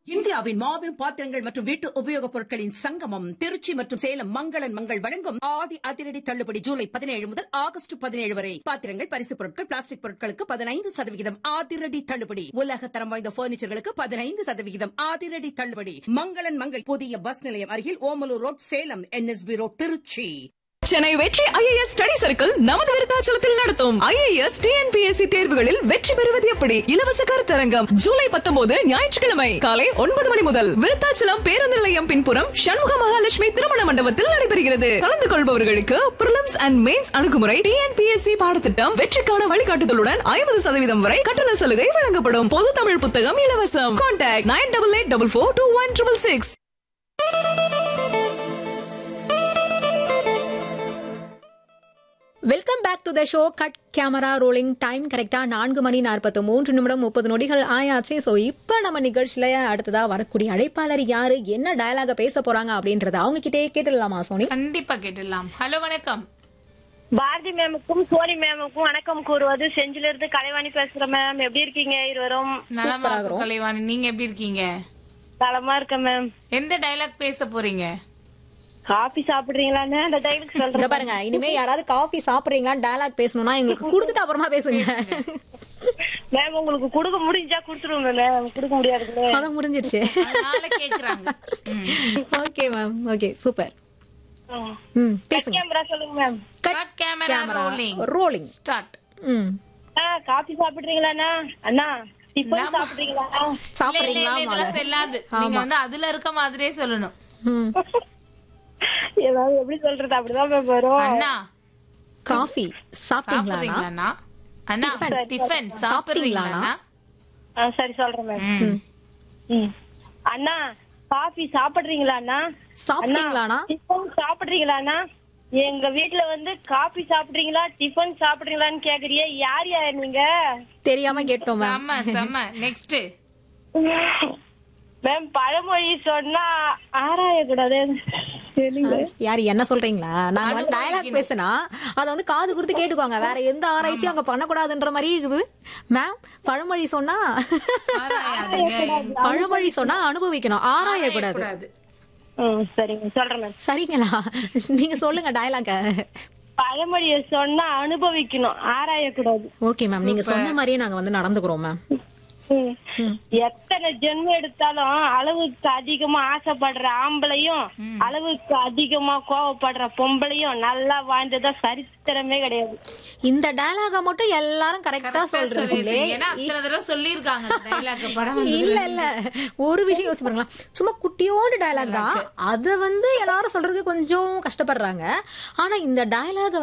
இந்தியாவின் மாபெரும் பாத்திரங்கள் மற்றும் வீட்டு உபயோகப் பொருட்களின் சங்கமம் திருச்சி மற்றும் சேலம் மங்களன் மங்கள் வழங்கும் ஆடி அதிரடி தள்ளுபடி ஜூலை பதினேழு முதல் ஆகஸ்ட் பதினேழு வரை பாத்திரங்கள் பரிசுப் பொருட்கள் பிளாஸ்டிக் பொருட்களுக்கு பதினைந்து சதவிகிதம் அதிரடி தள்ளுபடி உலக தரம் வாய்ந்த பர்னிச்சர்களுக்கு பதினைந்து சதவிகிதம் அதிரடி தள்ளுபடி மங்களன் மங்கள் புதிய பஸ் நிலையம் அருகில் Omalur road Salem NSB road Tiruchi Chennai Vetri IAS study circle நமது விருத்தாச்சலத்தில் நடத்தும் ஐஏஎஸ் டிஎன்பிஎஸ்சி தேர்வுகளில் வெற்றி பெறுவது எப்படி இலவச கருத்தரங்கம் ஜூலை பத்தொன்பது ஞாயிற்றுக்கிழமை காலை ஒன்பது மணி முதல் விருத்தாச்சலம் பேருந்து நிலையம் பின்புறம் சண்முக மகாலட்சுமி திருமண மண்டபத்தில் நடைபெறுகிறது கலந்து கொள்பவர்களுக்கு பிரிலிம்ஸ் அண்ட் மெயின்ஸ் அணுகுமுறை டிஎன்பிஎஸ்சி பாடத்திட்டம் வெற்றிக்கான வழிகாட்டுதலுடன் ஐம்பது சதவீதம் வரை கட்டண சலுகை வழங்கப்படும் பொது தமிழ் புத்தகம் இலவசம் contact nine double eight double four two one triple six welcome back to the show cut camera rolling time கரெக்டா நான்கு மணி நாற்பத்தி மூன்று நிமிடம் முப்பது நொடிகள் ஆயாச்சு ஸோ இப்போ நம்ம நிகழ்ச்சியில அடுத்ததா வரக்கூடிய அழைப்பாளர் யாரு என்ன டயலாக பேச போறாங்க அப்படின்றத அவங்க கிட்டே கேட்டுடலாமா சோனி கண்டிப்பா கேட்டுடலாம் ஹலோ வணக்கம் பாரதி மேமுக்கும் சோனி மேமுக்கும் வணக்கம் கூறுவது செஞ்சில இருந்து கலைவாணி பேசுறேன் மேம் எப்படி இருக்கீங்க இருவரும் நலமா இருக்கும் கலைவாணி நீங்க எப்படி இருக்கீங்க நலமா இருக்கேன் மேம் எந்த டைலாக் பேச போறீங்க காபி சாப்பிடுறீங்களான்னு அந்த டைலுக்கு இங்க சொல்றேன் பாருங்க இனிமே யாராவது காஃபி சாப்பிடுறீங்களா டயலாக் பேசணும்னா எங்களுக்கு கொடுத்துட்டு அப்புறமா பேசுங்க மேம் உங்களுக்கு கொடுக்க முடிஞ்சா கொடுத்துருவோம் மேம் கொடுக்க முடியாதுங்களே அதான் முடிஞ்சிடுச்சு அதனால கேக்குறாங்க ம். ஓகே மேம் ஓகே சூப்பர் ம் பேசுங்க கேமரா சொல்லுங்க ma'am Cut camera rolling. Rolling Start. ம் காபி சாப்பிடுறீங்களாண்ணா அண்ணா டிஃபன் சாப்பிடுறீங்களா இல்ல, இல்ல, இல்ல, சாப்பிடுறீங்களா இதெல்லாம் செல்லாது நீங்க வந்து அதுல இருக்க மாதிரியே சொல்லணும் ம் ஏதாவது எப்படி சொல்றது அப்படிதான் மேம் வரும் அண்ணா காஃபி சாப்பிட்டீங்களா சாப்பிடுறீங்களாண்ணா அண்ணா டிஃபன் சாப்பிடுறீங்களாண்ணா ஆ, சரி சொல்றேன் மேம் ம். ம். அண்ணா காபி சாப்பிடுறீங்களா அண்ணா சாப்பிட்டீங்களாண்ணா டிஃபன் சாப்பிடுறீங்களாண்ணா எங்க வீட்ல வந்து காபி சாப்பிடுறீங்களா டிஃபன் சாப்பிடுறீங்களான்னு கேக்குறியே யார் யார் நீங்க தெரியாம கேட்டோம் மேம் செம்ம செம்ம நெக்ஸ்ட் மேம் பழமொழி சொன்னா ஆராய கூடாது யார் என்ன சொல்றீங்களா நாங்க வந்து டயலாக் பேசினா அத வந்து காது கொடுத்து கேட்டுக்கோங்க வேற எந்த ஆராய்ச்சியும் அங்க பண்ணக்கூடாதுன்ற மாதிரி இருக்குது மேம் பழமொழி சொன்னா ஆராயாதீங்க. பழமொழி சொன்னா அனுபவிக்கணும் ஆராய கூடாது கூடாது. ம், சரிங்க சொல்றேன் மேம் சரிங்களா நீங்க சொல்லுங்க டயலாக பழமொழிய சொன்னா அனுபவிக்கணும் ஆராய கூடாது ஓகே மேம் நீங்க சொன்ன மாதிரியே நாங்க வந்து நடந்துக்கிறோம் மேம் ம். எத்தனை ஜென்மம் எடுத்தாலும் அளவுக்கு அதிகமா ஆசைப்படுற ஆம்பளையும் அளவுக்கு அதிகமா கோவப்படுற பொம்பளையும் நல்லா வாழ்ந்ததா சரித்திரமே கிடையாது இந்த டயலாக மட்டும் எல்லாரும் கரெக்டா சொல்றீங்களே சொல்லிருக்கீங்க. ஏன்னா அத்தனை தடவை சொல்லியிருக்காங்க அந்த dialogue படம் வந்ததுல இல்ல இல்ல ஒரு விஷயம் யோசிச்சு பாருங்களா சும்மா குட்டியோடு டயலாக் தான் அத வந்து எல்லாரும் சொல்றதுக்கு கொஞ்சம் கஷ்டப்படுறாங்க ஆனா இந்த டயலாக